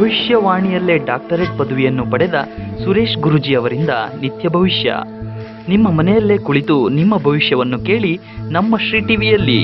ಭವಿಷ್ಯವಾಣಿಯಲ್ಲೇ doctorate ಪದವಿಯನ್ನು ಪಡೆದ ಸುರೇಶ್ ಗುರುಜಿ ಅವರಿಂದ ನಿತ್ಯ ಭವಿಷ್ಯ ನಿಮ್ಮ ಮನೆಯಲ್ಲೇ ಕುಳಿತು ನಿಮ್ಮ ಭವಿಷ್ಯವನ್ನು ಕೇಳಿ ನಮ್ಮ ಶ್ರೀ ಟಿವಿಯಲ್ಲಿ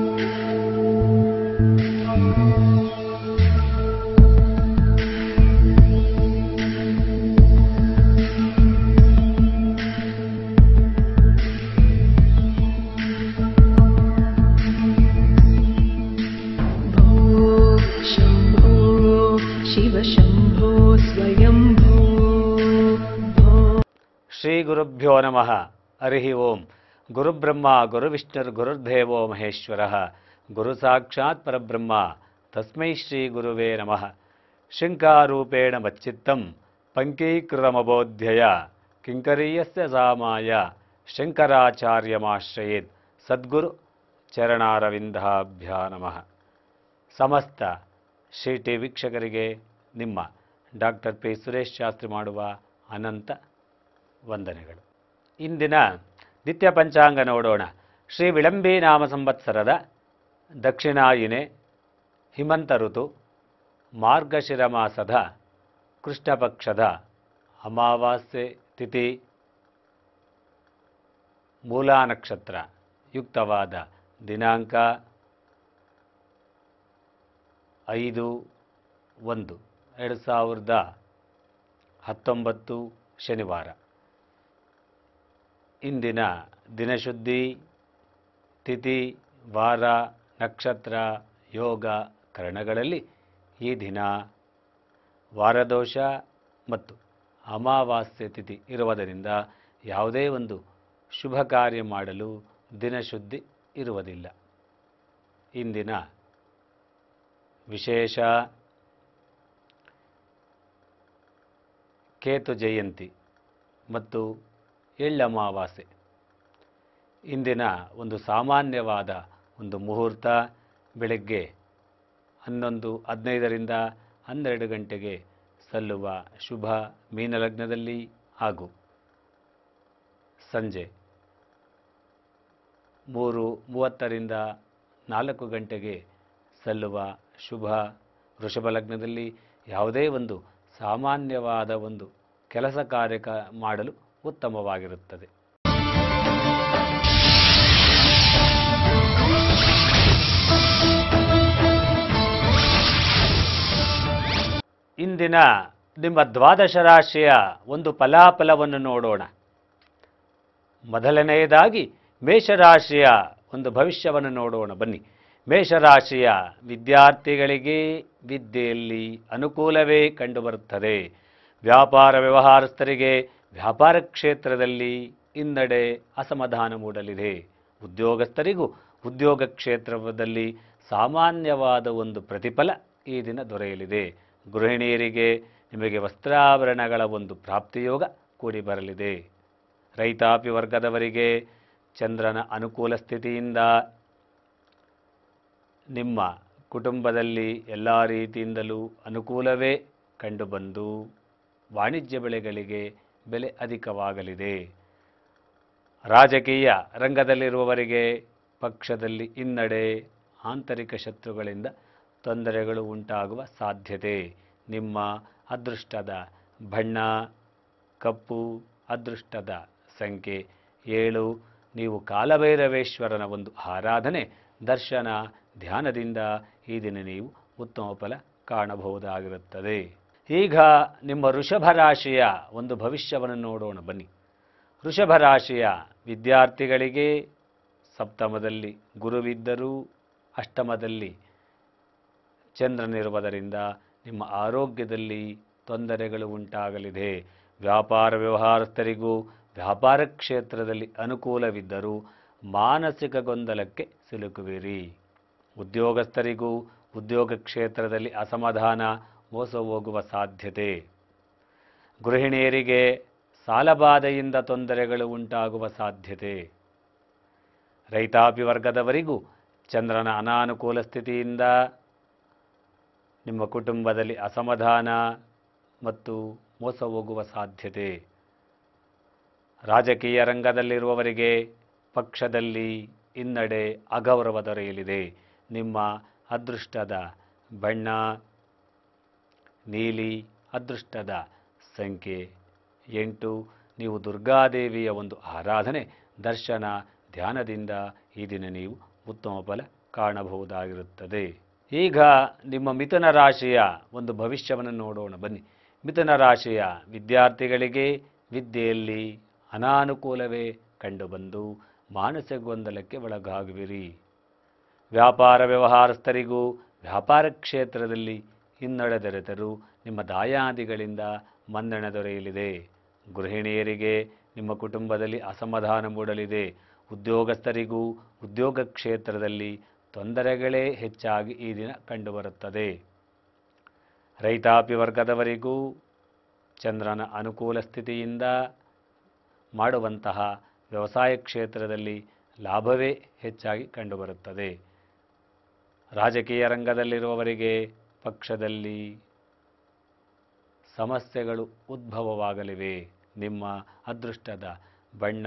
भो शम्भो शिव शम्भो स्वयम्भो भो ಶ್ರೀ ಗುರುಭ್ಯೋ ನಮಃ ಹರಿ ಓಂ ಗುರುಬ್ರಹ್ಮ ಗುರುವಿಷ್ಣುರ್ ಗುರುರ್ದೇವೋ ಮಹೇಶ್ವರ ಗುರು ಸಾಕ್ಷಾತ್ ಪರಬ್ರಹ್ಮ ತಸ್ಮೈ ಶ್ರೀ ಗುರುವೇ ನಮಃ ಶಂಕಾರೂಪೇಣ ಮಚ್ಚಿತ್ತಂ ಪಂಕೀಕೃತಮಬೋಧ್ಯಯ ಕಿಂಕರೀಯಸ್ಯ ಸಾಮಾಯ ಶಂಕರಾಚಾರ್ಯಮಾಶ್ರಯೇತ್ ಸದ್ಗುರು ಚರಣಾರವಿಂದಾಭ್ಯಾ ನಮಃ ಸಮಸ್ತ ಶ್ರೀ ಟಿ ವೀಕ್ಷಕರಿಗೆ ನಿಮ್ಮ ಡಾಕ್ಟರ್ ಪಿ ಸುರೇಶ್ ಶಾಸ್ತ್ರಿ ಮಾಡುವ ಅನಂತ ವಂದನೆಗಳು ಇಂದಿನ ನಿತ್ಯ ಪಂಚಾಂಗ ನೋಡೋಣ ಶ್ರೀ ವಿಳಂಬಿ ನಾಮ ಸಂವತ್ಸರದ ದಕ್ಷಿಣಾಯಿನೆ ಹಿಮಂತ ಋತು ಮಾರ್ಗಶಿರ ಮಾಸದ ಕೃಷ್ಣ ಪಕ್ಷದ ಅಮಾವಾಸ್ಯೆ ತಿಥಿ ಮೂಲಾ ನಕ್ಷತ್ರ ಯುಕ್ತವಾದ ದಿನಾಂಕ ಐದು ಒಂದು ಎರಡು ಸಾವಿರದ ಹತ್ತೊಂಬತ್ತು ಶನಿವಾರ ಇಂದಿನ ದಿನಶುದ್ಧಿ ತಿಥಿ ವಾರ ನಕ್ಷತ್ರ ಯೋಗ ಕರಣಗಳಲ್ಲಿ ಈ ದಿನ ವಾರದೋಷ ಮತ್ತು ಅಮಾವಾಸ್ಯೆ ತಿಥಿ ಇರುವುದರಿಂದ ಯಾವುದೇ ಒಂದು ಶುಭ ಕಾರ್ಯ ಮಾಡಲು ದಿನಶುದ್ಧಿ ಇರುವುದಿಲ್ಲ ಇಂದಿನ ವಿಶೇಷ ಕೇತು ಜಯಂತಿ ಮತ್ತು ಎಳ್ಳಮಾವಾಸ್ಯೆ ಇಂದಿನ ಒಂದು ಸಾಮಾನ್ಯವಾದ ಒಂದು ಮುಹೂರ್ತ ಬೆಳಗ್ಗೆ ಹನ್ನೊಂದು ಹದಿನೈದರಿಂದ ಹನ್ನೆರಡು ಗಂಟೆಗೆ ಸಲ್ಲುವ ಶುಭ ಮೀನಲಗ್ನದಲ್ಲಿ ಹಾಗೂ ಸಂಜೆ ಮೂರು ಮೂವತ್ತರಿಂದ ನಾಲ್ಕು ಗಂಟೆಗೆ ಸಲ್ಲುವ ಶುಭ ವೃಷಭ ಲಗ್ನದಲ್ಲಿ ಯಾವುದೇ ಒಂದು ಸಾಮಾನ್ಯವಾದ ಒಂದು ಕೆಲಸ ಕಾರ್ಯ ಕ- ಮಾಡಲು ಉತ್ತಮವಾಗಿರುತ್ತದೆ ಇಂದಿನ ನಿಮ್ಮ ದ್ವಾದಶ ರಾಶಿಯ ಒಂದು ಫಲಾಫಲವನ್ನು ನೋಡೋಣ ಮೊದಲನೆಯದಾಗಿ ಮೇಷರಾಶಿಯ ಒಂದು ಭವಿಷ್ಯವನ್ನು ನೋಡೋಣ ಬನ್ನಿ ಮೇಷರಾಶಿಯ ವಿದ್ಯಾರ್ಥಿಗಳಿಗೆ ವಿದ್ಯೆಯಲ್ಲಿ ಅನುಕೂಲವೇ ಕಂಡುಬರುತ್ತದೆ ವ್ಯಾಪಾರ ವ್ಯವಹಾರಸ್ಥರಿಗೆ ವ್ಯಾಪಾರ ಕ್ಷೇತ್ರದಲ್ಲಿ ಹಿನ್ನಡೆ ಅಸಮಾಧಾನ ಮೂಡಲಿದೆ ಉದ್ಯೋಗಸ್ಥರಿಗೂ ಉದ್ಯೋಗ ಕ್ಷೇತ್ರದಲ್ಲಿ ಸಾಮಾನ್ಯವಾದ ಒಂದು ಪ್ರತಿಫಲ ಈ ದಿನ ದೊರೆಯಲಿದೆ ಗೃಹಿಣಿಯರಿಗೆ ನಿಮಗೆ ವಸ್ತ್ರಾಭರಣಗಳ ಒಂದು ಪ್ರಾಪ್ತಿಯೋಗ ಕೂಡಿ ಬರಲಿದೆ ರೈತಾಪಿ ವರ್ಗದವರಿಗೆ ಚಂದ್ರನ ಅನುಕೂಲ ಸ್ಥಿತಿಯಿಂದ ನಿಮ್ಮ ಕುಟುಂಬದಲ್ಲಿ ಎಲ್ಲ ರೀತಿಯಿಂದಲೂ ಅನುಕೂಲವೇ ಕಂಡುಬಂದು ವಾಣಿಜ್ಯ ಬೆಳೆಗಳಿಗೆ ಬೆಲೆ ಅಧಿಕವಾಗಲಿದೆ ರಾಜಕೀಯ ರಂಗದಲ್ಲಿರುವವರಿಗೆ ಪಕ್ಷದಲ್ಲಿ ಹಿನ್ನಡೆ ಆಂತರಿಕ ಶತ್ರುಗಳಿಂದ ತೊಂದರೆಗಳು ಉಂಟಾಗುವ ಸಾಧ್ಯತೆ ನಿಮ್ಮ ಅದೃಷ್ಟದ ಬಣ್ಣ ಕಪ್ಪು ಅದೃಷ್ಟದ ಸಂಖ್ಯೆ ಏಳು ನೀವು ಕಾಲಭೈರವೇಶ್ವರನ ಒಂದು ಆರಾಧನೆ ದರ್ಶನ ಧ್ಯಾನದಿಂದ ಈ ದಿನ ನೀವು ಉತ್ತಮ ಫಲ ಕಾಣಬಹುದಾಗಿರುತ್ತದೆ ಈಗ ನಿಮ್ಮ ವೃಷಭ ರಾಶಿಯ ಒಂದು ಭವಿಷ್ಯವನ್ನು ನೋಡೋಣ ಬನ್ನಿ ವೃಷಭ ರಾಶಿಯ ವಿದ್ಯಾರ್ಥಿಗಳಿಗೆ ಸಪ್ತಮದಲ್ಲಿ ಗುರುವಿದ್ದರೂ ಅಷ್ಟಮದಲ್ಲಿ ಚಂದ್ರನಿರುವುದರಿಂದ ನಿಮ್ಮ ಆರೋಗ್ಯದಲ್ಲಿ ತೊಂದರೆಗಳು ಉಂಟಾಗಲಿದೆ ವ್ಯಾಪಾರ ವ್ಯವಹಾರಸ್ಥರಿಗೂ ವ್ಯಾಪಾರ ಕ್ಷೇತ್ರದಲ್ಲಿ ಅನುಕೂಲವಿದ್ದರೂ ಮಾನಸಿಕ ಗೊಂದಲಕ್ಕೆ ಸಿಲುಕುವಿರಿ ಉದ್ಯೋಗಸ್ಥರಿಗೂ ಉದ್ಯೋಗ ಕ್ಷೇತ್ರದಲ್ಲಿ ಅಸಮಾಧಾನ ಮೋಸ ಹೋಗುವ ಸಾಧ್ಯತೆ ಗೃಹಿಣಿಯರಿಗೆ ಸಾಲಬಾಧೆಯಿಂದ ತೊಂದರೆಗಳು ಉಂಟಾಗುವ ಸಾಧ್ಯತೆ ರೈತಾಪಿ ವರ್ಗದವರಿಗೂ ಚಂದ್ರನ ಅನಾನುಕೂಲ ಸ್ಥಿತಿಯಿಂದ ನಿಮ್ಮ ಕುಟುಂಬದಲ್ಲಿ ಅಸಮಾಧಾನ ಮತ್ತು ಮೋಸ ಹೋಗುವ ಸಾಧ್ಯತೆ ರಾಜಕೀಯ ರಂಗದಲ್ಲಿರುವವರಿಗೆ ಪಕ್ಷದಲ್ಲಿ ಹಿನ್ನಡೆ ಅಗೌರವ ದೊರೆಯಲಿದೆ ನಿಮ್ಮ ಅದೃಷ್ಟದ ಬಣ್ಣ ನೀಲಿ ಅದೃಷ್ಟದ ಸಂಖ್ಯೆ ಎಂಟು ನೀವು ದುರ್ಗಾದೇವಿಯ ಒಂದು ಆರಾಧನೆ ದರ್ಶನ ಧ್ಯಾನದಿಂದ ಈ ದಿನ ನೀವು ಉತ್ತಮ ಫಲ ಕಾಣಬಹುದಾಗಿರುತ್ತದೆ ಈಗ ನಿಮ್ಮ ಮಿಥುನ ರಾಶಿಯ ಒಂದು ಭವಿಷ್ಯವನ್ನು ನೋಡೋಣ ಬನ್ನಿ ಮಿಥುನ ರಾಶಿಯ ವಿದ್ಯಾರ್ಥಿಗಳಿಗೆ ವಿದ್ಯೆಯಲ್ಲಿ ಅನಾನುಕೂಲವೇ ಕಂಡುಬಂದು ಮಾನಸಿಕ ಗೊಂದಲಕ್ಕೆ ಒಳಗಾಗುವಿರಿ ವ್ಯಾಪಾರ ವ್ಯವಹಾರಸ್ಥರಿಗೂ ವ್ಯಾಪಾರ ಕ್ಷೇತ್ರದಲ್ಲಿ ಹಿನ್ನಡೆ ದೊರೆತರೂ ನಿಮ್ಮ ದಾಯಾದಿಗಳಿಂದ ಮನ್ನಣೆ ದೊರೆಯಲಿದೆ ಗೃಹಿಣಿಯರಿಗೆ ನಿಮ್ಮ ಕುಟುಂಬದಲ್ಲಿ ಅಸಮಾಧಾನ ಮೂಡಲಿದೆ ಉದ್ಯೋಗಸ್ಥರಿಗೂ ಉದ್ಯೋಗ ಕ್ಷೇತ್ರದಲ್ಲಿ ತೊಂದರೆಗಳೇ ಹೆಚ್ಚಾಗಿ ಈ ದಿನ ಕಂಡುಬರುತ್ತದೆ ರೈತಾಪಿ ವರ್ಗದವರಿಗೂ ಚಂದ್ರನ ಅನುಕೂಲ ಸ್ಥಿತಿಯಿಂದ ಮಾಡುವಂತಹ ವ್ಯವಸಾಯ ಕ್ಷೇತ್ರದಲ್ಲಿ ಲಾಭವೇ ಹೆಚ್ಚಾಗಿ ಕಂಡುಬರುತ್ತದೆ ರಾಜಕೀಯ ರಂಗದಲ್ಲಿರುವವರಿಗೆ ಪಕ್ಷದಲ್ಲಿ ಸಮಸ್ಯೆಗಳು ಉದ್ಭವವಾಗಲಿವೆ ನಿಮ್ಮ ಅದೃಷ್ಟದ ಬಣ್ಣ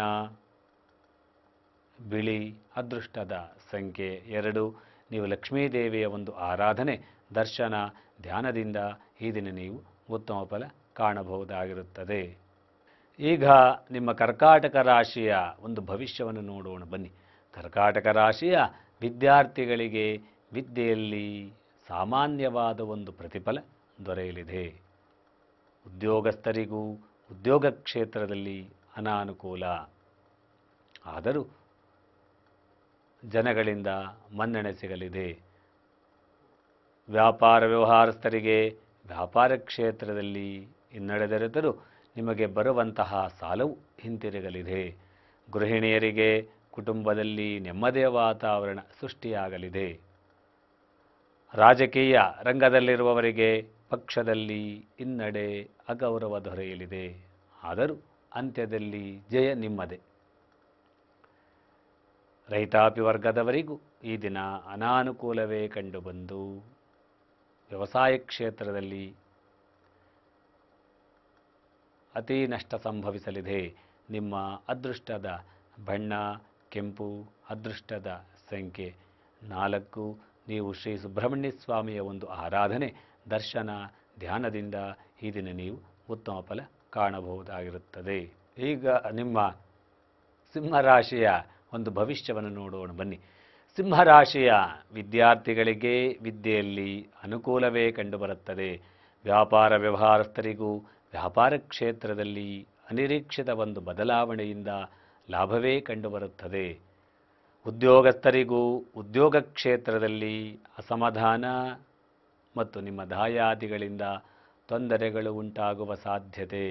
ಬಿಳಿ ಅದೃಷ್ಟದ ಸಂಖ್ಯೆ ಎರಡು ನೀವು ಲಕ್ಷ್ಮೀದೇವಿಯ ಒಂದು ಆರಾಧನೆ ದರ್ಶನ ಧ್ಯಾನದಿಂದ ಈ ದಿನ ನೀವು ಉತ್ತಮ ಫಲ ಕಾಣಬಹುದಾಗಿರುತ್ತದೆ ಈಗ ನಿಮ್ಮ ಕರ್ಕಾಟಕ ರಾಶಿಯ ಒಂದು ಭವಿಷ್ಯವನ್ನು ನೋಡೋಣ ಬನ್ನಿ ಕರ್ಕಾಟಕ ರಾಶಿಯ ವಿದ್ಯಾರ್ಥಿಗಳಿಗೆ ವಿದ್ಯೆಯಲ್ಲಿ ಸಾಮಾನ್ಯವಾದ ಒಂದು ಪ್ರತಿಫಲ ದೊರೆಯಲಿದೆ ಉದ್ಯೋಗಸ್ಥರಿಗೂ ಉದ್ಯೋಗ ಕ್ಷೇತ್ರದಲ್ಲಿ ಅನಾನುಕೂಲ ಆದರೂ ಜನಗಳಿಂದ ಮನ್ನಣೆ ಸಿಗಲಿದೆ ವ್ಯಾಪಾರ ವ್ಯವಹಾರಸ್ಥರಿಗೆ ವ್ಯಾಪಾರ ಕ್ಷೇತ್ರದಲ್ಲಿ ಹಿನ್ನಡೆ ದೊರೆತರೂ ನಿಮಗೆ ಬರುವಂತಹ ಸಾಲವು ಹಿಂತಿರುಗಲಿದೆ ಗೃಹಿಣಿಯರಿಗೆ ಕುಟುಂಬದಲ್ಲಿ ನೆಮ್ಮದಿಯ ವಾತಾವರಣ ಸೃಷ್ಟಿಯಾಗಲಿದೆ ರಾಜಕೀಯ ರಂಗದಲ್ಲಿರುವವರಿಗೆ ಪಕ್ಷದಲ್ಲಿ ಹಿನ್ನಡೆ ಅಗೌರವ ದೊರೆಯಲಿದೆ ಆದರೂ ಅಂತ್ಯದಲ್ಲಿ ಜಯ ನಿಮ್ಮದೇ ರೈತಾಪಿ ವರ್ಗದವರಿಗೂ ಈ ದಿನ ಅನಾನುಕೂಲವೇ ಕಂಡುಬಂದು ವ್ಯವಸಾಯ ಕ್ಷೇತ್ರದಲ್ಲಿ ಅತಿ ನಷ್ಟ ಸಂಭವಿಸಲಿದೆ ನಿಮ್ಮ ಅದೃಷ್ಟದ ಬಣ್ಣ ಕೆಂಪು ಅದೃಷ್ಟದ ಸಂಖ್ಯೆ ನಾಲ್ಕು ನೀವು ಶ್ರೀ ಸುಬ್ರಹ್ಮಣ್ಯ ಸ್ವಾಮಿಯ ಒಂದು ಆರಾಧನೆ ದರ್ಶನ ಧ್ಯಾನದಿಂದ ಈ ದಿನ ನೀವು ಉತ್ತಮ ಫಲ ಕಾಣಬಹುದಾಗಿರುತ್ತದೆ ಈಗ ನಿಮ್ಮ ಸಿಂಹರಾಶಿಯ ಒಂದು ಭವಿಷ್ಯವನ್ನು ನೋಡೋಣ ಬನ್ನಿ ಸಿಂಹರಾಶಿಯ ವಿದ್ಯಾರ್ಥಿಗಳಿಗೆ ವಿದ್ಯೆಯಲ್ಲಿ ಅನುಕೂಲವೇ ಕಂಡುಬರುತ್ತದೆ ವ್ಯಾಪಾರ ವ್ಯವಹಾರಸ್ಥರಿಗೂ ವ್ಯಾಪಾರ ಕ್ಷೇತ್ರದಲ್ಲಿ ಅನಿರೀಕ್ಷಿತ ಒಂದು ಬದಲಾವಣೆಯಿಂದ ಲಾಭವೇ ಕಂಡುಬರುತ್ತದೆ ಉದ್ಯೋಗಸ್ಥರಿಗೂ ಉದ್ಯೋಗ ಕ್ಷೇತ್ರದಲ್ಲಿ ಅಸಮಾಧಾನ ಮತ್ತು ನಿಮ್ಮ ದಾಯಾದಿಗಳಿಂದ ತೊಂದರೆಗಳು ಉಂಟಾಗುವ ಸಾಧ್ಯತೆ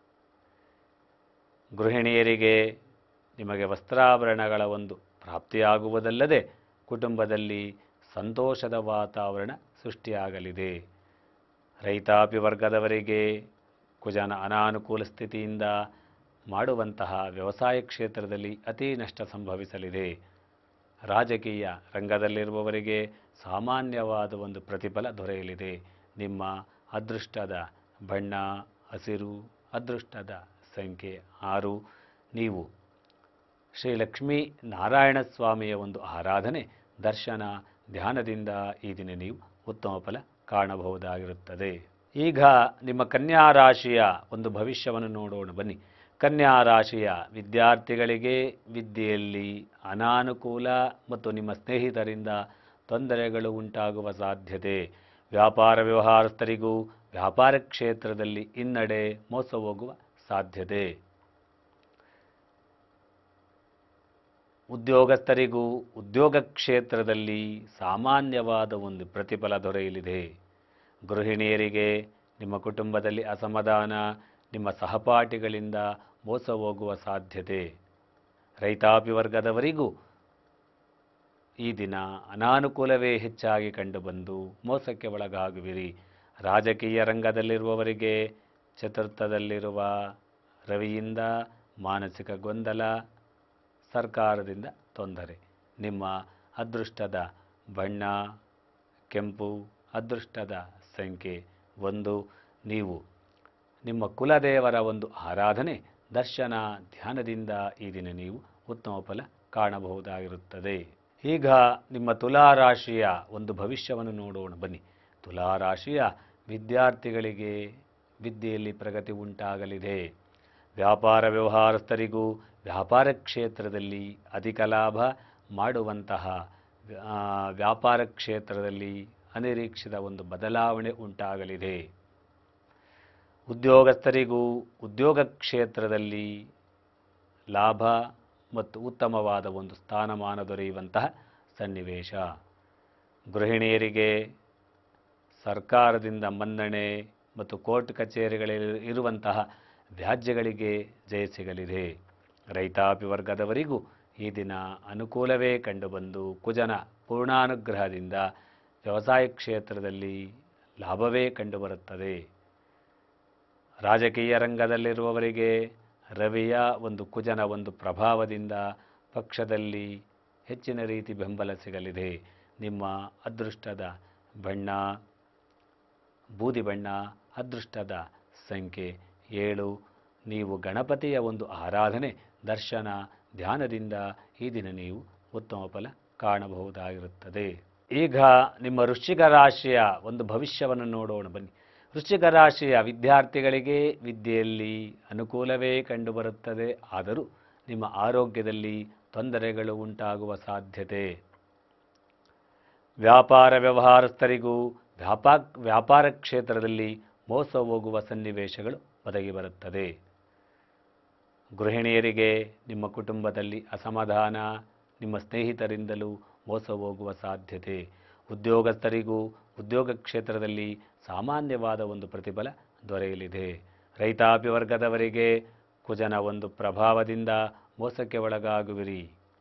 ಗೃಹಿಣಿಯರಿಗೆ ನಿಮಗೆ ವಸ್ತ್ರಾಭರಣಗಳ ಒಂದು ಪ್ರಾಪ್ತಿಯಾಗುವುದಲ್ಲದೆ ಕುಟುಂಬದಲ್ಲಿ ಸಂತೋಷದ ವಾತಾವರಣ ಸೃಷ್ಟಿಯಾಗಲಿದೆ ರೈತಾಪಿ ವರ್ಗದವರಿಗೆ ಕುಜನ ಅನಾನುಕೂಲ ಸ್ಥಿತಿಯಿಂದ ಮಾಡುವಂತಹ ವ್ಯವಸಾಯ ಕ್ಷೇತ್ರದಲ್ಲಿ ಅತಿ ನಷ್ಟ ಸಂಭವಿಸಲಿದೆ ರಾಜಕೀಯ ರಂಗದಲ್ಲಿರುವವರಿಗೆ ಸಾಮಾನ್ಯವಾದ ಒಂದು ಪ್ರತಿಫಲ ದೊರೆಯಲಿದೆ ನಿಮ್ಮ ಅದೃಷ್ಟದ ಬಣ್ಣ ಹಸಿರು ಅದೃಷ್ಟದ ಸಂಖ್ಯೆ ಆರು ನೀವು ಶ್ರೀ ಲಕ್ಷ್ಮೀ ನಾರಾಯಣ ಸ್ವಾಮಿಯ ಒಂದು ಆರಾಧನೆ ದರ್ಶನ ಧ್ಯಾನದಿಂದ ಈ ದಿನ ನೀವು ಉತ್ತಮ ಫಲ ಕಾಣಬಹುದಾಗಿರುತ್ತದೆ ಈಗ ನಿಮ್ಮ ಕನ್ಯಾ ರಾಶಿಯ ಒಂದು ಭವಿಷ್ಯವನ್ನು ನೋಡೋಣ ಬನ್ನಿ ಕನ್ಯಾ ರಾಶಿಯ ವಿದ್ಯಾರ್ಥಿಗಳಿಗೆ ವಿದ್ಯೆಯಲ್ಲಿ ಅನಾನುಕೂಲ ಮತ್ತು ನಿಮ್ಮ ಸ್ನೇಹಿತರಿಂದ ತೊಂದರೆಗಳು ಉಂಟಾಗುವ ಸಾಧ್ಯತೆ ವ್ಯಾಪಾರ ವ್ಯವಹಾರಸ್ಥರಿಗೂ ವ್ಯಾಪಾರ ಕ್ಷೇತ್ರದಲ್ಲಿ ಹಿನ್ನಡೆ ಮೋಸ ಹೋಗುವ ಸಾಧ್ಯತೆ ಉದ್ಯೋಗಸ್ಥರಿಗೂ ಉದ್ಯೋಗ ಕ್ಷೇತ್ರದಲ್ಲಿ ಸಾಮಾನ್ಯವಾದ ಒಂದು ಪ್ರತಿಫಲ ದೊರೆಯಲಿದೆ ಗೃಹಿಣಿಯರಿಗೆ ನಿಮ್ಮ ಕುಟುಂಬದಲ್ಲಿ ಅಸಮಾಧಾನ ನಿಮ್ಮ ಸಹಪಾಠಿಗಳಿಂದ ಮೋಸ ಹೋಗುವ ಸಾಧ್ಯತೆ ರೈತಾಪಿ ವರ್ಗದವರಿಗೂ ಈ ದಿನ ಅನಾನುಕೂಲವೇ ಹೆಚ್ಚಾಗಿ ಕಂಡುಬಂದು ಮೋಸಕ್ಕೆ ಒಳಗಾಗುವಿರಿ ರಾಜಕೀಯ ರಂಗದಲ್ಲಿರುವವರಿಗೆ ಚತುರ್ಥದಲ್ಲಿರುವ ರವಿಯಿಂದ ಮಾನಸಿಕ ಗೊಂದಲ ಸರ್ಕಾರದಿಂದ ತೊಂದರೆ ನಿಮ್ಮ ಅದೃಷ್ಟದ ಬಣ್ಣ ಕೆಂಪು ಅದೃಷ್ಟದ ಸಂಖ್ಯೆ ಒಂದು ನೀವು ನಿಮ್ಮ ಕುಲದೇವರ ಒಂದು ಆರಾಧನೆ ದರ್ಶನ ಧ್ಯಾನದಿಂದ ಈ ದಿನ ನೀವು ಉತ್ತಮ ಫಲ ಕಾಣಬಹುದಾಗಿರುತ್ತದೆ ಈಗ ನಿಮ್ಮ ತುಲಾರಾಶಿಯ ಒಂದು ಭವಿಷ್ಯವನ್ನು ನೋಡೋಣ ಬನ್ನಿ ತುಲಾರಾಶಿಯ ವಿದ್ಯಾರ್ಥಿಗಳಿಗೆ ವಿದ್ಯೆಯಲ್ಲಿ ಪ್ರಗತಿ ಉಂಟಾಗಲಿದೆ ವ್ಯಾಪಾರ ವ್ಯವಹಾರಸ್ಥರಿಗೂ ವ್ಯಾಪಾರ ಕ್ಷೇತ್ರದಲ್ಲಿ ಅಧಿಕ ಲಾಭ ಮಾಡುವಂತಹ ಆ, ವ್ಯಾಪಾರ ಕ್ಷೇತ್ರದಲ್ಲಿ ಅನಿರೀಕ್ಷಿತ ಒಂದು ಬದಲಾವಣೆ ಉಂಟಾಗಲಿದೆ ಉದ್ಯೋಗಸ್ಥರಿಗೂ ಉದ್ಯೋಗ ಕ್ಷೇತ್ರದಲ್ಲಿ ಲಾಭ ಮತ್ತು ಉತ್ತಮವಾದ ಒಂದು ಸ್ಥಾನಮಾನ ದೊರೆಯುವಂತಹ ಸನ್ನಿವೇಶ ಗೃಹಿಣಿಯರಿಗೆ ಸರ್ಕಾರದಿಂದ ಮನ್ನಣೆ ಮತ್ತು ಕೋರ್ಟ್ ಕಚೇರಿಗಳಲ್ಲಿ ಇರುವಂತಹ ವ್ಯಾಜ್ಯಗಳಿಗೆ ಜಯ ಸಿಗಲಿದೆ ರೈತಾಪಿ ವರ್ಗದವರಿಗೂ ಈ ದಿನ ಅನುಕೂಲವೇ ಕಂಡುಬಂದು ಕುಜನ ಪೂರ್ಣಾನುಗ್ರಹದಿಂದ ವ್ಯವಸಾಯ ಕ್ಷೇತ್ರದಲ್ಲಿ ಲಾಭವೇ ಕಂಡುಬರುತ್ತದೆ ರಾಜಕೀಯ ರಂಗದಲ್ಲಿರುವವರಿಗೆ ರವಿಯ ಒಂದು ಕುಜನ ಒಂದು ಪ್ರಭಾವದಿಂದ ಪಕ್ಷದಲ್ಲಿ ಹೆಚ್ಚಿನ ರೀತಿ ಬೆಂಬಲ ಸಿಗಲಿದೆ ನಿಮ್ಮ ಅದೃಷ್ಟದ ಬಣ್ಣ ಬೂದಿ ಬಣ್ಣ ಅದೃಷ್ಟದ ಸಂಖ್ಯೆ ಏಳು ನೀವು ಗಣಪತಿಯ ಒಂದು ಆರಾಧನೆ ದರ್ಶನ ಧ್ಯಾನದಿಂದ ಈ ದಿನ ನೀವು ಉತ್ತಮ ಫಲ ಕಾಣಬಹುದಾಗಿರುತ್ತದೆ ಈಗ ನಿಮ್ಮ ವೃಶ್ಚಿಕ ರಾಶಿಯ ಒಂದು ಭವಿಷ್ಯವನ್ನು ನೋಡೋಣ ಬನ್ನಿ ವೃಶ್ಚಿಕ ರಾಶಿಯ ವಿದ್ಯಾರ್ಥಿಗಳಿಗೆ ವಿದ್ಯೆಯಲ್ಲಿ ಅನುಕೂಲವೇ ಕಂಡುಬರುತ್ತದೆ ಆದರೂ ನಿಮ್ಮ ಆರೋಗ್ಯದಲ್ಲಿ ತೊಂದರೆಗಳು ಉಂಟಾಗುವ ಸಾಧ್ಯತೆ ವ್ಯಾಪಾರ ವ್ಯವಹಾರಸ್ಥರಿಗೂ ವ್ಯಾಪಾ ವ್ಯಾಪಾರ ಕ್ಷೇತ್ರದಲ್ಲಿ ಮೋಸ ಹೋಗುವ ಸನ್ನಿವೇಶಗಳು ಒದಗಿ ಬರುತ್ತದೆ ಗೃಹಿಣಿಯರಿಗೆ ನಿಮ್ಮ ಕುಟುಂಬದಲ್ಲಿ ಅಸಮಾಧಾನ ನಿಮ್ಮ ಸ್ನೇಹಿತರಿಂದಲೂ ಮೋಸ ಹೋಗುವ ಸಾಧ್ಯತೆ ಉದ್ಯೋಗಸ್ಥರಿಗೂ ಉದ್ಯೋಗ ಕ್ಷೇತ್ರದಲ್ಲಿ ಸಾಮಾನ್ಯವಾದ ಒಂದು ಪ್ರತಿಫಲ ದೊರೆಯಲಿದೆ ರೈತಾಪಿ ವರ್ಗದವರಿಗೆ ಕುಜನ ಒಂದು ಪ್ರಭಾವದಿಂದ ಮೋಸಕ್ಕೆ ಒಳಗಾಗುವಿರಿ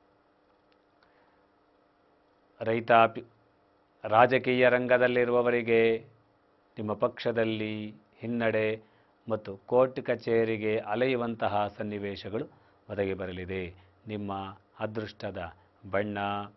ರೈತಾಪಿ ರಾಜಕೀಯ ರಂಗದಲ್ಲಿರುವವರಿಗೆ ನಿಮ್ಮ ಪಕ್ಷದಲ್ಲಿ ಹಿನ್ನಡೆ ಮತ್ತು ಕೋರ್ಟ್ ಕಚೇರಿಗೆ ಅಲೆಯುವಂತಹ ಸನ್ನಿವೇಶಗಳು ಒದಗಿ ಬರಲಿದೆ ನಿಮ್ಮ ಅದೃಷ್ಟದ ಬಣ್ಣ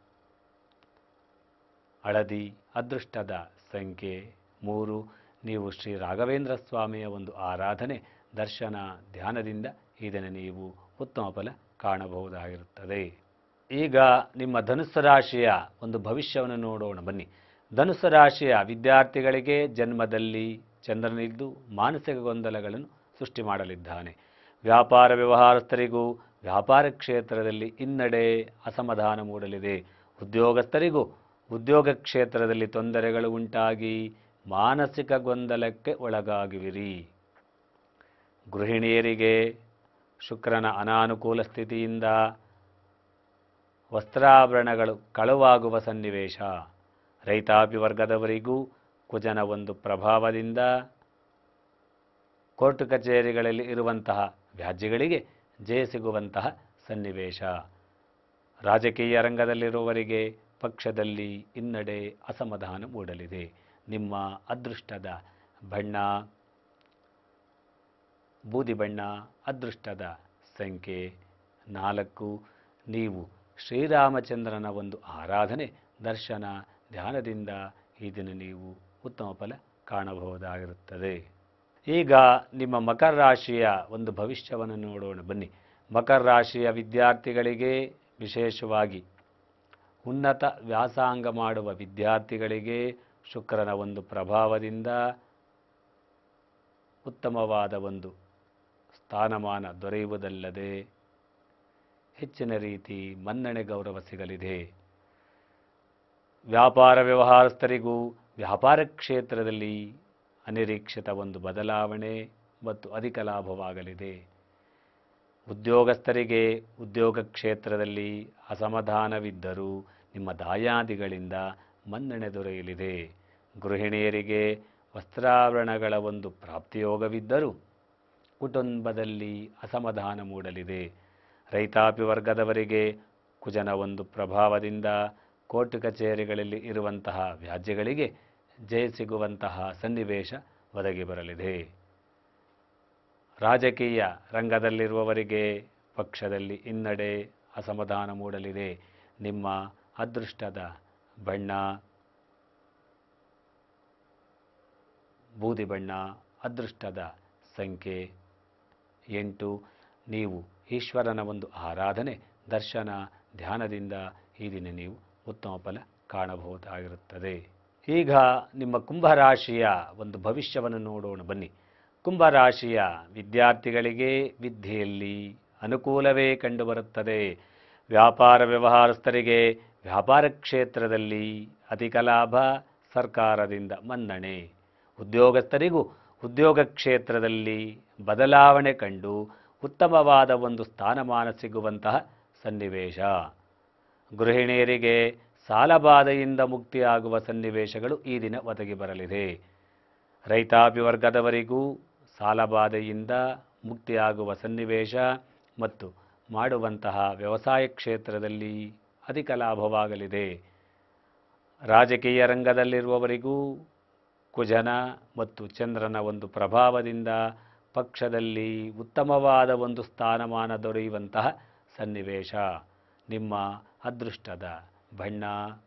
ಹಳದಿ ಅದೃಷ್ಟದ ಸಂಖ್ಯೆ ಮೂರು ನೀವು ಶ್ರೀ ರಾಘವೇಂದ್ರ ಸ್ವಾಮಿಯ ಒಂದು ಆರಾಧನೆ ದರ್ಶನ ಧ್ಯಾನದಿಂದ ಇದನ್ನು ನೀವು ಉತ್ತಮ ಫಲ ಕಾಣಬಹುದಾಗಿರುತ್ತದೆ ಈಗ ನಿಮ್ಮ ಧನುಸ್ಸು ರಾಶಿಯ ಒಂದು ಭವಿಷ್ಯವನ್ನು ನೋಡೋಣ ಬನ್ನಿ ಧನುಸ್ಸು ರಾಶಿಯ ವಿದ್ಯಾರ್ಥಿಗಳಿಗೆ ಜನ್ಮದಲ್ಲಿ ಚಂದ್ರನಿದ್ದು ಮಾನಸಿಕ ಗೊಂದಲಗಳನ್ನು ಸೃಷ್ಟಿ ಮಾಡಲಿದ್ದಾನೆ ವ್ಯಾಪಾರ ವ್ಯವಹಾರಸ್ಥರಿಗೂ ವ್ಯಾಪಾರ ಕ್ಷೇತ್ರದಲ್ಲಿ ಹಿನ್ನಡೆ ಅಸಮಾಧಾನ ಮೂಡಲಿದೆ ಉದ್ಯೋಗಸ್ಥರಿಗೂ ಉದ್ಯೋಗ ಕ್ಷೇತ್ರದಲ್ಲಿ ತೊಂದರೆಗಳು ಉಂಟಾಗಿ ಮಾನಸಿಕ ಗೊಂದಲಕ್ಕೆ ಒಳಗಾಗುವಿರಿ ಗೃಹಿಣಿಯರಿಗೆ ಶುಕ್ರನ ಅನಾನುಕೂಲ ಸ್ಥಿತಿಯಿಂದ ವಸ್ತ್ರಾಭರಣಗಳು ಕಳುವಾಗುವ ಸನ್ನಿವೇಶ ರೈತಾಪಿ ವರ್ಗದವರಿಗೂ ಕುಜನ ಒಂದು ಪ್ರಭಾವದಿಂದ ಕೋರ್ಟ್ ಕಚೇರಿಗಳಲ್ಲಿ ಇರುವಂತಹ ವ್ಯಾಜ್ಯಗಳಿಗೆ ಜಯ ಸಿಗುವಂತಹ ಸನ್ನಿವೇಶ ರಾಜಕೀಯ ರಂಗದಲ್ಲಿರುವವರಿಗೆ ಪಕ್ಷದಲ್ಲಿ ಹಿನ್ನಡೆ ಅಸಮಾಧಾನ ಮೂಡಲಿದೆ ನಿಮ್ಮ ಅದೃಷ್ಟದ ಬಣ್ಣ ಬೂದಿ ಬಣ್ಣ ಅದೃಷ್ಟದ ಸಂಖ್ಯೆ ನಾಲ್ಕು ನೀವು ಶ್ರೀರಾಮಚಂದ್ರನ ಒಂದು ಆರಾಧನೆ ದರ್ಶನ ಧ್ಯಾನದಿಂದ ಈ ದಿನ ನೀವು ಉತ್ತಮ ಫಲ ಕಾಣಬಹುದಾಗಿರುತ್ತದೆ ಈಗ ನಿಮ್ಮ ಮಕರ ರಾಶಿಯ ಒಂದು ಭವಿಷ್ಯವನ್ನು ನೋಡೋಣ ಬನ್ನಿ ಮಕರ ರಾಶಿಯ ವಿದ್ಯಾರ್ಥಿಗಳಿಗೆ ವಿಶೇಷವಾಗಿ ಉನ್ನತ ವ್ಯಾಸಂಗ ಮಾಡುವ ವಿದ್ಯಾರ್ಥಿಗಳಿಗೆ ಶುಕ್ರನ ಒಂದು ಪ್ರಭಾವದಿಂದ ಉತ್ತಮವಾದ ಒಂದು ಸ್ಥಾನಮಾನ ದೊರೆಯುವುದಲ್ಲದೆ ಹೆಚ್ಚಿನ ರೀತಿ ಮನ್ನಣೆ ಗೌರವ ಸಿಗಲಿದೆ ವ್ಯಾಪಾರ ವ್ಯವಹಾರಸ್ಥರಿಗೂ ವ್ಯಾಪಾರ ಕ್ಷೇತ್ರದಲ್ಲಿ ಅನಿರೀಕ್ಷಿತ ಒಂದು ಬದಲಾವಣೆ ಮತ್ತು ಅಧಿಕ ಲಾಭವಾಗಲಿದೆ ಉದ್ಯೋಗಸ್ಥರಿಗೆ ಉದ್ಯೋಗ ಕ್ಷೇತ್ರದಲ್ಲಿ ಅಸಮಾಧಾನವಿದ್ದರೂ ನಿಮ್ಮ ದಾಯಾದಿಗಳಿಂದ ಮನ್ನಣೆ ದೊರೆಯಲಿದೆ ಗೃಹಿಣಿಯರಿಗೆ ವಸ್ತ್ರಾಭರಣಗಳ ಒಂದು ಪ್ರಾಪ್ತಿಯೋಗವಿದ್ದರೂ ಕುಟುಂಬದಲ್ಲಿ ಅಸಮಾಧಾನ ಮೂಡಲಿದೆ ರೈತಾಪಿ ವರ್ಗದವರಿಗೆ ಕುಜನ ಒಂದು ಪ್ರಭಾವದಿಂದ ಕೋರ್ಟ್ ಕಚೇರಿಗಳಲ್ಲಿ ಇರುವಂತಹ ವ್ಯಾಜ್ಯಗಳಿಗೆ ಜಯ ಸಿಗುವಂತಹ ಸನ್ನಿವೇಶ ಒದಗಿ ಬರಲಿದೆ ರಾಜಕೀಯ ರಂಗದಲ್ಲಿರುವವರಿಗೆ ಪಕ್ಷದಲ್ಲಿ ಹಿನ್ನಡೆ ಅಸಮಾಧಾನ ಮೂಡಲಿದೆ ನಿಮ್ಮ ಅದೃಷ್ಟದ ಬಣ್ಣ ಬೂದಿ ಬಣ್ಣ ಅದೃಷ್ಟದ ಸಂಖ್ಯೆ ಎಂಟು ನೀವು ಈಶ್ವರನ ಒಂದು ಆರಾಧನೆ ದರ್ಶನ ಧ್ಯಾನದಿಂದ ಈ ದಿನ ನೀವು ಉತ್ತಮ ಫಲ ಕಾಣಬಹುದಾಗಿರುತ್ತದೆ ಈಗ ನಿಮ್ಮ ಕುಂಭರಾಶಿಯ ಒಂದು ಭವಿಷ್ಯವನ್ನು ನೋಡೋಣ ಬನ್ನಿ ಕುಂಭರಾಶಿಯ ವಿದ್ಯಾರ್ಥಿಗಳಿಗೆ ವಿದ್ಯೆಯಲ್ಲಿ ಅನುಕೂಲವೇ ಕಂಡುಬರುತ್ತದೆ ವ್ಯಾಪಾರ ವ್ಯವಹಾರಸ್ಥರಿಗೆ ವ್ಯಾಪಾರ ಕ್ಷೇತ್ರದಲ್ಲಿ ಅಧಿಕ ಲಾಭ ಸರ್ಕಾರದಿಂದ ಮನ್ನಣೆ ಉದ್ಯೋಗಸ್ಥರಿಗೂ ಉದ್ಯೋಗ ಕ್ಷೇತ್ರದಲ್ಲಿ ಬದಲಾವಣೆ ಕಂಡು ಉತ್ತಮವಾದ ಒಂದು ಸ್ಥಾನಮಾನ ಸಿಗುವಂತಹ ಸನ್ನಿವೇಶ ಗೃಹಿಣಿಯರಿಗೆ ಸಾಲಬಾಧೆಯಿಂದ ಮುಕ್ತಿಯಾಗುವ ಸನ್ನಿವೇಶಗಳು ಈ ದಿನ ಒದಗಿ ಬರಲಿದೆ ರೈತಾಪಿ ವರ್ಗದವರಿಗೂ ಸಾಲಬಾಧೆಯಿಂದ ಮುಕ್ತಿಯಾಗುವ ಸನ್ನಿವೇಶ ಮತ್ತು ಮಾಡುವಂತಹ ವ್ಯವಸಾಯ ಕ್ಷೇತ್ರದಲ್ಲಿ ಅಧಿಕ ಲಾಭವಾಗಲಿದೆ ರಾಜಕೀಯ ರಂಗದಲ್ಲಿರುವವರಿಗೂ ಕುಜನ ಮತ್ತು ಚಂದ್ರನ ಒಂದು ಪ್ರಭಾವದಿಂದ ಪಕ್ಷದಲ್ಲಿ ಉತ್ತಮವಾದ ಒಂದು ಸ್ಥಾನಮಾನ ದೊರೆಯುವಂತಹ ಸನ್ನಿವೇಶ ನಿಮ್ಮ ಅದೃಷ್ಟದ ಬಣ್ಣ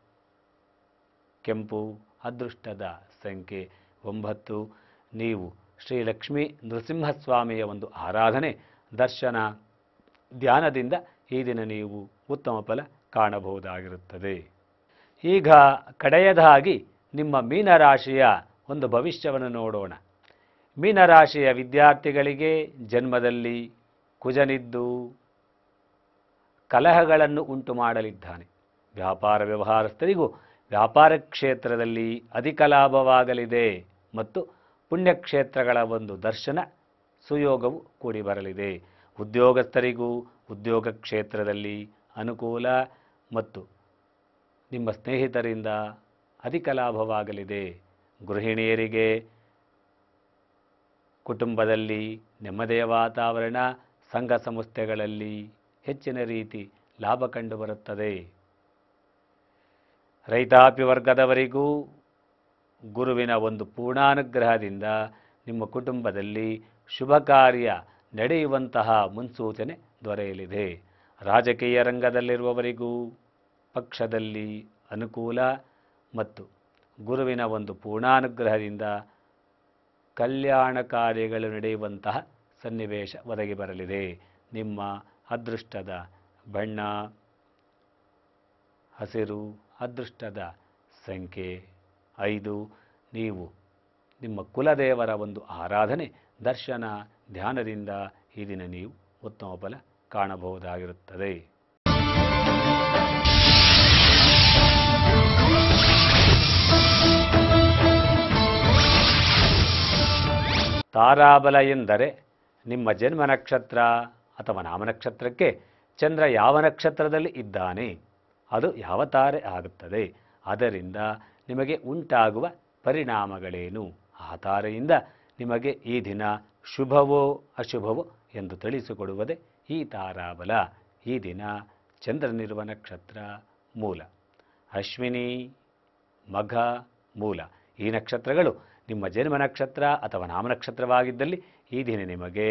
ಕೆಂಪು ಅದೃಷ್ಟದ ಸಂಖ್ಯೆ ಒಂಬತ್ತು ನೀವು ಶ್ರೀ ಲಕ್ಷ್ಮೀ ನೃಸಿಂಹಸ್ವಾಮಿಯ ಒಂದು ಆರಾಧನೆ ದರ್ಶನ ಧ್ಯಾನದಿಂದ ಈ ದಿನ ನೀವು ಉತ್ತಮ ಫಲ ಕಾಣಬಹುದಾಗಿರುತ್ತದೆ ಈಗ ಕಡೆಯದಾಗಿ ನಿಮ್ಮ ಮೀನರಾಶಿಯ ಒಂದು ಭವಿಷ್ಯವನ್ನು ನೋಡೋಣ ಮೀನರಾಶಿಯ ವಿದ್ಯಾರ್ಥಿಗಳಿಗೆ ಜನ್ಮದಲ್ಲಿ ಕುಜನಿದ್ದು ಕಲಹಗಳನ್ನು ಉಂಟು ಮಾಡಲಿದ್ದಾನೆ ವ್ಯಾಪಾರ ವ್ಯವಹಾರಸ್ಥರಿಗೂ ವ್ಯಾಪಾರ ಕ್ಷೇತ್ರದಲ್ಲಿ ಅಧಿಕ ಲಾಭವಾಗಲಿದೆ ಮತ್ತು ಪುಣ್ಯಕ್ಷೇತ್ರಗಳ ಒಂದು ದರ್ಶನ ಸುಯೋಗವು ಕೂಡಿ ಬರಲಿದೆ ಉದ್ಯೋಗಸ್ಥರಿಗೂ ಉದ್ಯೋಗ ಕ್ಷೇತ್ರದಲ್ಲಿ ಅನುಕೂಲ ಮತ್ತು ನಿಮ್ಮ ಸ್ನೇಹಿತರಿಂದ ಅಧಿಕ ಲಾಭವಾಗಲಿದೆ ಗೃಹಿಣಿಯರಿಗೆ ಕುಟುಂಬದಲ್ಲಿ ನೆಮ್ಮದಿಯ ವಾತಾವರಣ ಸಂಘ ಸಂಸ್ಥೆಗಳಲ್ಲಿ ಹೆಚ್ಚಿನ ರೀತಿ ಲಾಭ ಕಂಡುಬರುತ್ತದೆ ರೈತಾಪಿ ವರ್ಗದವರಿಗೂ ಗುರುವಿನ ಒಂದು ಪೂರ್ಣಾನುಗ್ರಹದಿಂದ ನಿಮ್ಮ ಕುಟುಂಬದಲ್ಲಿ ಶುಭ ಕಾರ್ಯ ನಡೆಯುವಂತಹ ಮುನ್ಸೂಚನೆ ದೊರೆಯಲಿದೆ ರಾಜಕೀಯ ರಂಗದಲ್ಲಿರುವವರಿಗೂ ಪಕ್ಷದಲ್ಲಿ ಅನುಕೂಲ ಮತ್ತು ಗುರುವಿನ ಒಂದು ಪೂರ್ಣಾನುಗ್ರಹದಿಂದ ಕಲ್ಯಾಣ ಕಾರ್ಯಗಳು ನಡೆಯುವಂತಹ ಸನ್ನಿವೇಶ ಒದಗಿ ಬರಲಿದೆ ನಿಮ್ಮ ಅದೃಷ್ಟದ ಬಣ್ಣ ಹಸಿರು ಅದೃಷ್ಟದ ಸಂಖ್ಯೆ ಐದು ನೀವು ನಿಮ್ಮ ಕುಲದೇವರ ಒಂದು ಆರಾಧನೆ ದರ್ಶನ ಧ್ಯಾನದಿಂದ ಈ ದಿನ ನೀವು ಉತ್ತಮ ಫಲ ಕಾಣಬಹುದಾಗಿರುತ್ತದೆ ತಾರಾಬಲ ಎಂದರೆ ನಿಮ್ಮ ಜನ್ಮ ನಕ್ಷತ್ರ ಅಥವಾ ನಾಮನಕ್ಷತ್ರಕ್ಕೆ ಚಂದ್ರ ಯಾವ ನಕ್ಷತ್ರದಲ್ಲಿ ಇದ್ದಾನೆ ಅದು ಯಾವ ತಾರೆ ಆಗುತ್ತದೆ ಅದರಿಂದ ನಿಮಗೆ ಉಂಟಾಗುವ ಪರಿಣಾಮಗಳೇನು ಆ ತಾರೆಯಿಂದ ನಿಮಗೆ ಈ ದಿನ ಶುಭವೋ ಅಶುಭವೋ ಎಂದು ತಿಳಿಸಿಕೊಡುವುದೇ ಈ ತಾರಾಬಲ ಈ ದಿನ ಚಂದ್ರನಿರುವ ನಕ್ಷತ್ರ ಮೂಲ ಅಶ್ವಿನಿ ಮಘ ಮೂಲ ಈ ನಕ್ಷತ್ರಗಳು ನಿಮ್ಮ ಜನ್ಮ ನಕ್ಷತ್ರ ಅಥವಾ ನಾಮನಕ್ಷತ್ರವಾಗಿದ್ದಲ್ಲಿ ಈ ದಿನ ನಿಮಗೆ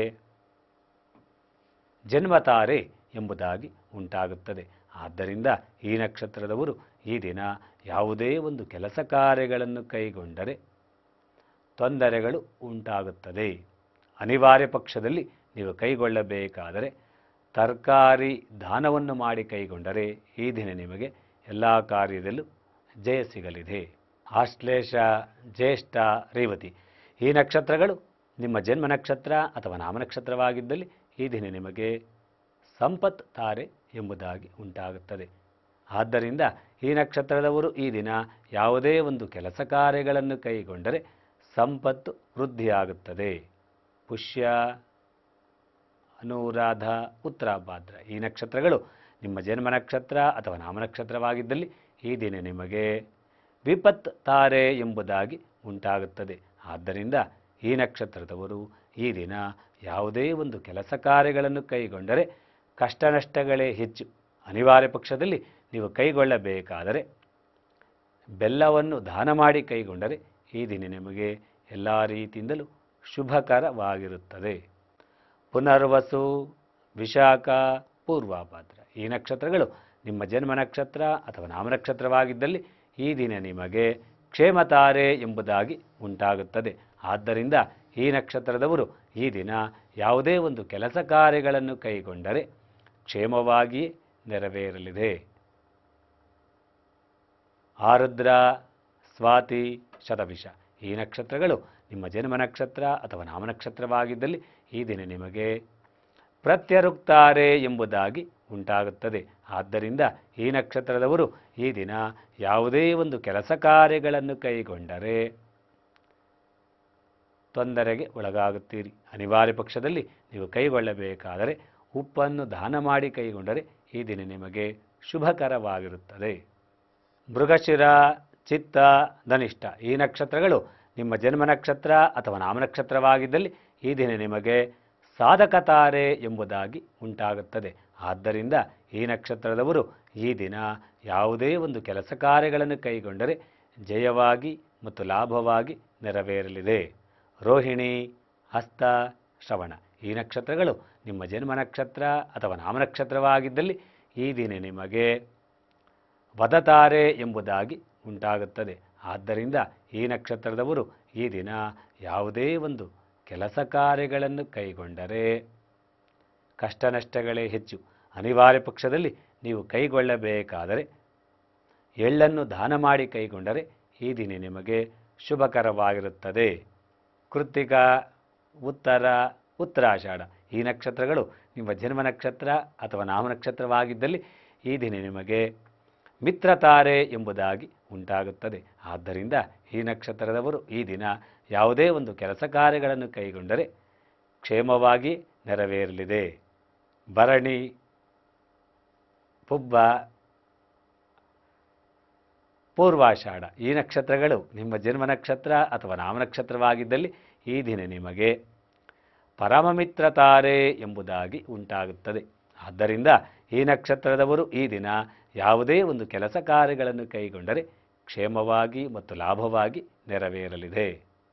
ಜನ್ಮತಾರೆ ಎಂಬುದಾಗಿ ಉಂಟಾಗುತ್ತದೆ ಆದ್ದರಿಂದ ಈ ನಕ್ಷತ್ರದವರು ಈ ದಿನ ಯಾವುದೇ ಒಂದು ಕೆಲಸ ಕಾರ್ಯಗಳನ್ನು ಕೈಗೊಂಡರೆ ತೊಂದರೆಗಳು ಉಂಟಾಗುತ್ತದೆ ಅನಿವಾರ್ಯ ಪಕ್ಷದಲ್ಲಿ ನೀವು ಕೈಗೊಳ್ಳಬೇಕಾದರೆ ತರಕಾರಿ ದಾನವನ್ನು ಮಾಡಿ ಕೈಗೊಂಡರೆ ಈ ದಿನ ನಿಮಗೆ ಎಲ್ಲ ಕಾರ್ಯದಲ್ಲೂ ಜಯ ಸಿಗಲಿದೆ ಆಶ್ಲೇಷ ಜ್ಯೇಷ್ಠ ರೇವತಿ ಈ ನಕ್ಷತ್ರಗಳು ನಿಮ್ಮ ಜನ್ಮ ನಕ್ಷತ್ರ ಅಥವಾ ನಾಮನಕ್ಷತ್ರವಾಗಿದ್ದಲ್ಲಿ ಈ ದಿನ ನಿಮಗೆ ಸಂಪತ್ ತಾರೆ ಎಂಬುದಾಗಿ ಉಂಟಾಗುತ್ತದೆ ಆದ್ದರಿಂದ ಈ ನಕ್ಷತ್ರದವರು ಈ ದಿನ ಯಾವುದೇ ಒಂದು ಕೆಲಸ ಕಾರ್ಯಗಳನ್ನು ಕೈಗೊಂಡರೆ ಸಂಪತ್ತು ವೃದ್ಧಿಯಾಗುತ್ತದೆ ಪುಷ್ಯ ಅನುರಾಧ ಉತ್ತರಾಭಾದ್ರ ಈ ನಕ್ಷತ್ರಗಳು ನಿಮ್ಮ ಜನ್ಮ ನಕ್ಷತ್ರ ಅಥವಾ ನಾಮನಕ್ಷತ್ರವಾಗಿದ್ದಲ್ಲಿ ಈ ದಿನ ನಿಮಗೆ ವಿಪತ್ ತಾರೆ ಎಂಬುದಾಗಿ ಉಂಟಾಗುತ್ತದೆ ಆದ್ದರಿಂದ ಈ ನಕ್ಷತ್ರದವರು ಈ ದಿನ ಯಾವುದೇ ಒಂದು ಕೆಲಸ ಕಾರ್ಯಗಳನ್ನು ಕೈಗೊಂಡರೆ ಕಷ್ಟ ನಷ್ಟಗಳೇ ಹೆಚ್ಚು ಅನಿವಾರ್ಯ ಪಕ್ಷದಲ್ಲಿ ನೀವು ಕೈಗೊಳ್ಳಬೇಕಾದರೆ ಬೆಲ್ಲವನ್ನು ದಾನ ಮಾಡಿ ಕೈಗೊಂಡರೆ ಈ ದಿನ ನಿಮಗೆ ಎಲ್ಲ ರೀತಿಯಿಂದಲೂ ಶುಭಕರವಾಗಿರುತ್ತದೆ ಪುನರ್ವಸು ವಿಶಾಖ ಪೂರ್ವಾಭಾದ್ರ ಈ ನಕ್ಷತ್ರಗಳು ನಿಮ್ಮ ಜನ್ಮ ನಕ್ಷತ್ರ ಅಥವಾ ನಾಮನಕ್ಷತ್ರವಾಗಿದ್ದಲ್ಲಿ ಈ ದಿನ ನಿಮಗೆ ಕ್ಷೇಮತಾರೆ ಎಂಬುದಾಗಿ ಉಂಟಾಗುತ್ತದೆ ಆದ್ದರಿಂದ ಈ ನಕ್ಷತ್ರದವರು ಈ ದಿನ ಯಾವುದೇ ಒಂದು ಕೆಲಸ ಕಾರ್ಯಗಳನ್ನು ಕೈಗೊಂಡರೆ ಕ್ಷೇಮವಾಗಿಯೇ ನೆರವೇರಲಿದೆ ಆರುದ್ರ ಸ್ವಾತಿ ಶತಭಿಷ ಈ ನಕ್ಷತ್ರಗಳು ನಿಮ್ಮ ಜನ್ಮ ನಕ್ಷತ್ರ ಅಥವಾ ನಾಮನಕ್ಷತ್ರವಾಗಿದ್ದಲ್ಲಿ ಈ ದಿನ ನಿಮಗೆ ಪ್ರತ್ಯರುಕ್ತಾರೆ ಎಂಬುದಾಗಿ ಉಂಟಾಗುತ್ತದೆ ಆದ್ದರಿಂದ ಈ ನಕ್ಷತ್ರದವರು ಈ ದಿನ ಯಾವುದೇ ಒಂದು ಕೆಲಸ ಕಾರ್ಯಗಳನ್ನು ಕೈಗೊಂಡರೆ ತೊಂದರೆಗೆ ಒಳಗಾಗುತ್ತೀರಿ ಅನಿವಾರ್ಯ ಪಕ್ಷದಲ್ಲಿ ನೀವು ಕೈಗೊಳ್ಳಬೇಕಾದರೆ ಉಪ್ಪನ್ನು ದಾನ ಮಾಡಿ ಕೈಗೊಂಡರೆ ಈ ದಿನ ನಿಮಗೆ ಶುಭಕರವಾಗಿರುತ್ತದೆ ಮೃಗಶಿರ ಚಿತ್ತ ಧನಿಷ್ಠ ಈ ನಕ್ಷತ್ರಗಳು ನಿಮ್ಮ ಜನ್ಮ ನಕ್ಷತ್ರ ಅಥವಾ ನಾಮನಕ್ಷತ್ರವಾಗಿದ್ದಲ್ಲಿ ಈ ದಿನ ನಿಮಗೆ ಸಾಧಕತಾರೆ ಎಂಬುದಾಗಿ ಉಂಟಾಗುತ್ತದೆ ಆದ್ದರಿಂದ ಈ ನಕ್ಷತ್ರದವರು ಈ ದಿನ ಯಾವುದೇ ಒಂದು ಕೆಲಸ ಕಾರ್ಯಗಳನ್ನು ಕೈಗೊಂಡರೆ ಜಯವಾಗಿ ಮತ್ತು ಲಾಭವಾಗಿ ನೆರವೇರಲಿದೆ ರೋಹಿಣಿ ಹಸ್ತ ಶ್ರವಣ ಈ ನಕ್ಷತ್ರಗಳು ನಿಮ್ಮ ಜನ್ಮ ನಕ್ಷತ್ರ ಅಥವಾ ನಾಮನಕ್ಷತ್ರವಾಗಿದ್ದಲ್ಲಿ ಈ ದಿನ ನಿಮಗೆ ವದತಾರೆ ಎಂಬುದಾಗಿ ಉಂಟಾಗುತ್ತದೆ ಆದ್ದರಿಂದ ಈ ನಕ್ಷತ್ರದವರು ಈ ದಿನ ಯಾವುದೇ ಒಂದು ಕೆಲಸ ಕಾರ್ಯಗಳನ್ನು ಕೈಗೊಂಡರೆ ಕಷ್ಟ ನಷ್ಟಗಳೇ ಹೆಚ್ಚು ಅನಿವಾರ್ಯ ಪಕ್ಷದಲ್ಲಿ ನೀವು ಕೈಗೊಳ್ಳಬೇಕಾದರೆ ಎಳ್ಳನ್ನು ದಾನ ಮಾಡಿ ಕೈಗೊಂಡರೆ ಈ ದಿನ ನಿಮಗೆ ಶುಭಕರವಾಗಿರುತ್ತದೆ ಕೃತ್ತಿಕ ಉತ್ತರ ಉತ್ತರಾಷಾಢ ಈ ನಕ್ಷತ್ರಗಳು ನಿಮ್ಮ ಜನ್ಮ ನಕ್ಷತ್ರ ಅಥವಾ ನಾಮನಕ್ಷತ್ರವಾಗಿದ್ದಲ್ಲಿ ಈ ದಿನ ನಿಮಗೆ ಮಿತ್ರತಾರೆ ಎಂಬುದಾಗಿ ಉಂಟಾಗುತ್ತದೆ ಆದ್ದರಿಂದ ಈ ನಕ್ಷತ್ರದವರು ಈ ದಿನ ಯಾವುದೇ ಒಂದು ಕೆಲಸ ಕಾರ್ಯಗಳನ್ನು ಕೈಗೊಂಡರೆ ಕ್ಷೇಮವಾಗಿ ನೆರವೇರಲಿದೆ ಭರಣಿ ಪುಬ್ಬ ಪೂರ್ವಾಷಾಢ ಈ ನಕ್ಷತ್ರಗಳು ನಿಮ್ಮ ಜನ್ಮ ನಕ್ಷತ್ರ ಅಥವಾ ನಾಮನಕ್ಷತ್ರವಾಗಿದ್ದಲ್ಲಿ ಈ ದಿನ ನಿಮಗೆ ಪರಮಮಿತ್ರತಾರೆ ಎಂಬುದಾಗಿ ಉಂಟಾಗುತ್ತದೆ ಆದ್ದರಿಂದ ಈ ನಕ್ಷತ್ರದವರು ಈ ದಿನ ಯಾವುದೇ ಒಂದು ಕೆಲಸ ಕಾರ್ಯಗಳನ್ನು ಕೈಗೊಂಡರೆ ಕ್ಷೇಮವಾಗಿ ಮತ್ತು ಲಾಭವಾಗಿ ನೆರವೇರಲಿದೆ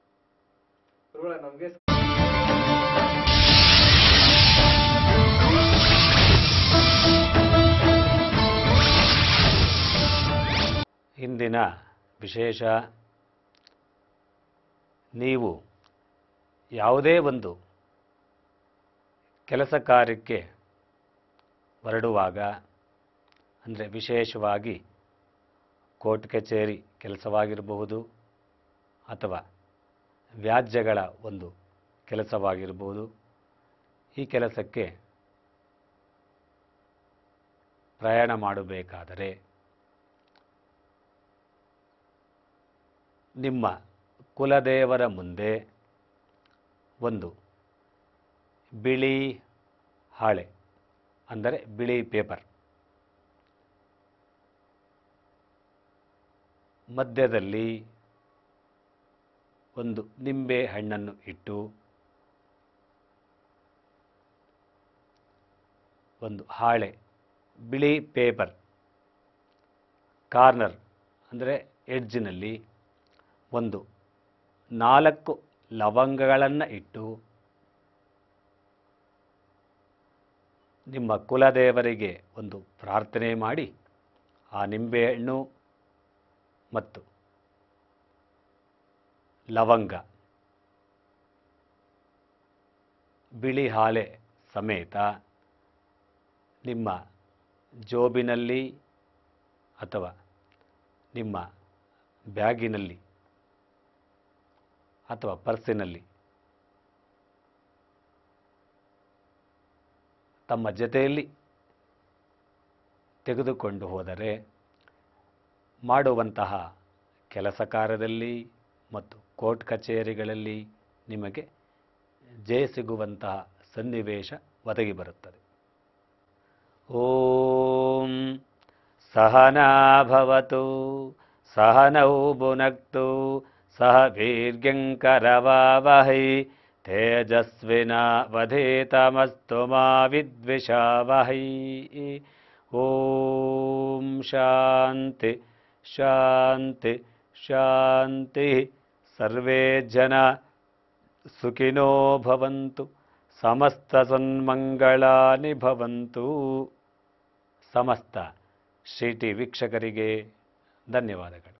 ಇಂದಿನ ವಿಶೇಷ ನೀವು ಯಾವುದೇ ಒಂದು ಕೆಲಸ ಕಾರ್ಯಕ್ಕೆ ಹೊರಡುವಾಗ ಅಂದರೆ ವಿಶೇಷವಾಗಿ ಕೋರ್ಟ್ ಕಚೇರಿ ಕೆಲಸವಾಗಿರಬಹುದು ಅಥವಾ ವ್ಯಾಜ್ಯಗಳ ಒಂದು ಕೆಲಸವಾಗಿರಬಹುದು ಈ ಕೆಲಸಕ್ಕೆ ಪ್ರಯಾಣ ಮಾಡಬೇಕಾದರೆ ನಿಮ್ಮ ಕುಲದೇವರ ಮುಂದೆ ಒಂದು ಬಿಳಿ ಹಾಳೆ ಅಂದರೆ ಬಿಳಿ ಪೇಪರ್ ಮಧ್ಯದಲ್ಲಿ ಒಂದು ನಿಂಬೆ ಹಣ್ಣನ್ನು ಇಟ್ಟು ಒಂದು ಹಾಳೆ ಬಿಳಿ ಪೇಪರ್ ಕಾರ್ನರ್ ಅಂದರೆ ಎಡ್ಜಿನಲ್ಲಿ ಒಂದು ನಾಲ್ಕು ಲವಂಗಗಳನ್ನು ಇಟ್ಟು ನಿಮ್ಮ ಕುಲದೇವರಿಗೆ ಒಂದು ಪ್ರಾರ್ಥನೆ ಮಾಡಿ ಆ ನಿಂಬೆಹಣ್ಣು ಮತ್ತು ಲವಂಗ ಬಿಳಿ ಹಾಲೆ ಸಮೇತ ನಿಮ್ಮ ಜೋಬಿನಲ್ಲಿ ಅಥವಾ ನಿಮ್ಮ ಬ್ಯಾಗಿನಲ್ಲಿ ಅಥವಾ ಪರ್ಸಿನಲ್ಲಿ ತಮ್ಮ ಜೊತೆಯಲ್ಲಿ ತೆಗೆದುಕೊಂಡು ಹೋದರೆ ಮಾಡುವಂತಹ ಕೆಲಸ ಕಾರ್ಯದಲ್ಲಿ ಮತ್ತು ಕೋರ್ಟ್ ಕಚೇರಿಗಳಲ್ಲಿ ನಿಮಗೆ ಜಯ ಸಿಗುವಂತಹ ಸನ್ನಿವೇಶ ಒದಗಿ ಬರುತ್ತದೆ ಓಂ ಸಹನಾ ಭವತು ಸಹನೌ ಭುನಕ್ತು ಸಹ ವೀರ್ಯಂಕರವಾವಹೈ ತೇಜಸ್ವಿನಾವಧೇತಮಸ್ತು ಮಾ ವಿದ್ವಿಷಾವಹೈ ಓಂ ಶಾಂತಿ ಶಾಂತಿ ಶಾಂತಿ ಸರ್ವೇ ಜನ ಸುಖಿನೋ ಭವಂತು ಸಮಸ್ತ ಸನ್ಮಂಗಳಾನಿ ಭವಂತು ಸಮಸ್ತ ಶ್ರೀ ಟಿ ವೀಕ್ಷಕರಿಗೆ ಧನ್ಯವಾದಗಳು